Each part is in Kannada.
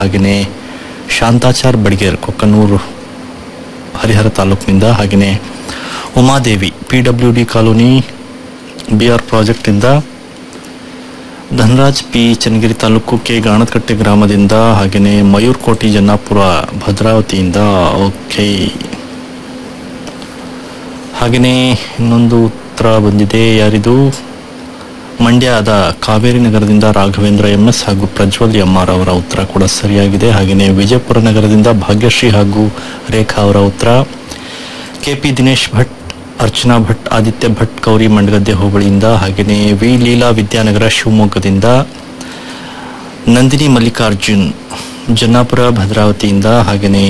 ಹಾಗೆಯೇ ಶಾಂತಾಚಾರ್ ಬಡಿಗೇರ್ ಕೊಕ್ಕನೂರು ಹರಿಹರ ತಾಲೂಕಿನಿಂದ ಹಾಗೆಯೇ Umadevi P W D colony B R ಪ್ರಾಜೆಕ್ಟಿಂದ ಧನರಾಜ್ ಪಿ ಚನ್ನಗಿರಿ ತಾಲೂಕು ಕೆ ಗಾಣದಕಟ್ಟೆ ಗ್ರಾಮದಿಂದ ಹಾಗೆಯೇ ಮಯೂರ್ಕೋಟಿ ಜನ್ನಾಪುರ ಭದ್ರಾವತಿಯಿಂದ ಓಕೆ ಹಾಗೆಯೇ ಇನ್ನೊಂದು ಉತ್ತರ ಬಂದಿದೆ ಯಾರಿದು ಮಂಡ್ಯದ ಕಾವೇರಿ ನಗರದಿಂದ ರಾಘವೇಂದ್ರ ಎಂ ಎಸ್ ಹಾಗೂ ಪ್ರಜ್ವಲ್ ಎಂ ಆರ್ ಅವರ ಉತ್ತರ ಕೂಡ ಸರಿಯಾಗಿದೆ ಹಾಗೆಯೇ ವಿಜಯಪುರ ನಗರದಿಂದ ಭಾಗ್ಯಶ್ರೀ ಹಾಗೂ ರೇಖಾ ಅವರ ಉತ್ತರ ಕೆ ಪಿ ದಿನೇಶ್ ಭಟ್ ಅರ್ಚನಾ ಭಟ್ ಆದಿತ್ಯ ಭಟ್ ಗೌರಿ ಮಂಡಗದ್ದೆ ಹೋಬಳಿಯಿಂದ ಹಾಗೆಯೇ ವಿ ಲೀಲಾ ವಿದ್ಯಾನಗರ ಶಿವಮೊಗ್ಗದಿಂದ ನಂದಿನಿ ಮಲ್ಲಿಕಾರ್ಜುನ್ ಜನ್ನಾಪುರ ಭದ್ರಾವತಿಯಿಂದ ಹಾಗೆಯೇ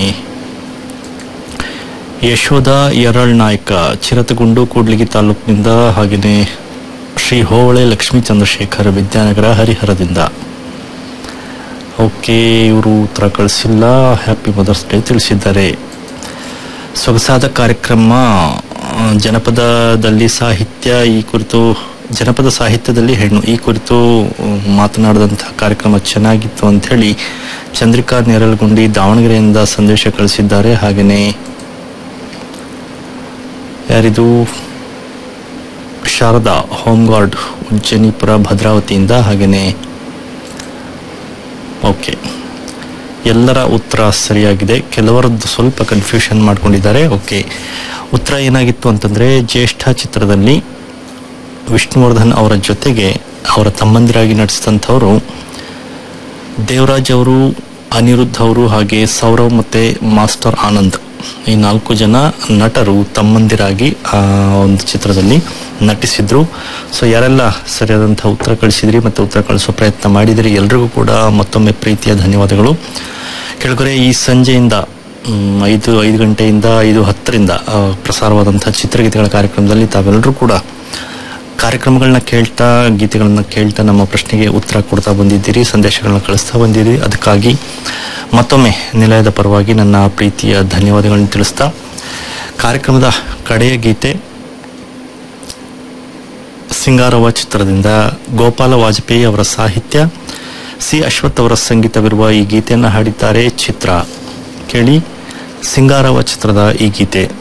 ಯಶೋಧ ಯರಳ್ ನಾಯ್ಕ ಚಿರತಗುಂಡು ಕೂಡ್ಲಿಗಿ ತಾಲೂಕಿನಿಂದ ಹಾಗೆಯೇ ಶ್ರೀ ಹೋಳೆ ಲಕ್ಷ್ಮೀ ಚಂದ್ರಶೇಖರ್ ವಿದ್ಯಾನಗರ ಹರಿಹರದಿಂದ ಓಕೆ ಇವರು ಉತ್ತರ ಕಳಿಸಿಲ್ಲ ಹ್ಯಾಪಿ ಮದರ್ಸ್ ಡೇ ತಿಳಿಸಿದ್ದಾರೆ ಸೊಗಸಾದ ಕಾರ್ಯಕ್ರಮ ಆ, ಜನಪದದಲ್ಲಿ ಸಾಹಿತ್ಯ ಈ ಕುರಿತು ಜನಪದ ಸಾಹಿತ್ಯದಲ್ಲಿ ಹೆಣ್ಣು ಈ ಕುರಿತು ಉಮ್, ಮಾತನಾಡಿದಂತಹ ಕಾರ್ಯಕ್ರಮ ಚೆನ್ನಾಗಿತ್ತು ಅಂತ ಹೇಳಿ ಚಂದ್ರಿಕಾ ನೇರಲಗುಂಡಿ ದಾವಣಗೆರೆಯಿಂದ ಸಂದೇಶ ಕಳಿಸಿದ್ದಾರೆ ಹಾಗೆಯೇ ಯಾರಿದು ಶಾರದಾ ಹೋಮ್ ಗಾರ್ಡ್ ಉಜ್ಜನಿಪುರ ಭದ್ರಾವತಿಯಿಂದ ಹಾಗೆಯೇ ಓಕೆ ಎಲ್ಲರ ಉತ್ತರ ಸರಿಯಾಗಿದೆ ಕೆಲವರದ್ದು ಸ್ವಲ್ಪ ಕನ್ಫ್ಯೂಷನ್ ಮಾಡ್ಕೊಂಡಿದ್ದಾರೆ ಓಕೆ ಉತ್ತರ ಏನಾಗಿತ್ತು ಅಂತಂದ್ರೆ ಜ್ಯೇಷ್ಠ ಚಿತ್ರದಲ್ಲಿ ವಿಷ್ಣುವರ್ಧನ್ ಅವರ ಜೊತೆಗೆ ಅವರ ತಮ್ಮಂದಿರಾಗಿ ನಟಿಸಿದಂಥವರು ದೇವರಾಜ್ ಅವರು ಅನಿರುದ್ಧ್ ಅವರು ಹಾಗೆ ಸೌರವ್ ಮತ್ತೆ ಮಾಸ್ಟರ್ ಆನಂದ್ ಈ ನಾಲ್ಕು ಜನ ನಟರು ತಮ್ಮಂದಿರಾಗಿ ಆ ಒಂದು ಚಿತ್ರದಲ್ಲಿ ನಟಿಸಿದ್ರು ಸೊ ಯಾರೆಲ್ಲ ಸರಿಯಾದಂತಹ ಉತ್ತರ ಕಳಿಸಿದ್ರಿ ಮತ್ತೆ ಉತ್ತರ ಕಳಿಸೋ ಪ್ರಯತ್ನ ಮಾಡಿದಿರಿ ಎಲ್ರಿಗೂ ಕೂಡ ಮತ್ತೊಮ್ಮೆ ಪ್ರೀತಿಯ ಧನ್ಯವಾದಗಳು ಕೆಳಗರೆ ಈ ಸಂಜೆಯಿಂದ ಮ್, ಐದು ಐದು ಗಂಟೆಯಿಂದ ಐದು ಹತ್ತರಿಂದ ಆ, ಪ್ರಸಾರವಾದಂತಹ ಚಿತ್ರಗೀತೆಗಳ ಕಾರ್ಯಕ್ರಮದಲ್ಲಿ ತಾವೆಲ್ಲರೂ ಕೂಡ ಕಾರ್ಯಕ್ರಮಗಳನ್ನ ಕೇಳ್ತಾ ಗೀತೆಗಳನ್ನ ಕೇಳ್ತಾ ನಮ್ಮ ಪ್ರಶ್ನೆಗೆ ಉತ್ತರ ಕೊಡ್ತಾ ಬಂದಿದ್ದೀರಿ ಸಂದೇಶಗಳನ್ನ ಕಳಿಸ್ತಾ ಬಂದಿದ್ದೀರಿ ಅದಕ್ಕಾಗಿ ಮತ್ತೊಮ್ಮೆ ನಿಲಯದ ಪರವಾಗಿ ನನ್ನ ಪ್ರೀತಿಯ ಧನ್ಯವಾದಗಳನ್ನ ತಿಳಿಸ್ತಾ ಕಾರ್ಯಕ್ರಮದ ಕಡೆಯ ಗೀತೆ ಸಿಂಗಾರವ ಚಿತ್ರದಿಂದ ಗೋಪಾಲ ವಾಜಪೇಯಿ ಅವರ ಸಾಹಿತ್ಯ ಸಿ ಅಶ್ವಥ್ ಅವರ ಸಂಗೀತವಿರುವ ಈ ಗೀತೆಯನ್ನು ಹಾಡಿದ್ದಾರೆ ಚಿತ್ರ ಕೇಳಿ ಸಿಂಗಾರವ ಚಿತ್ರದ ಈ ಗೀತೆ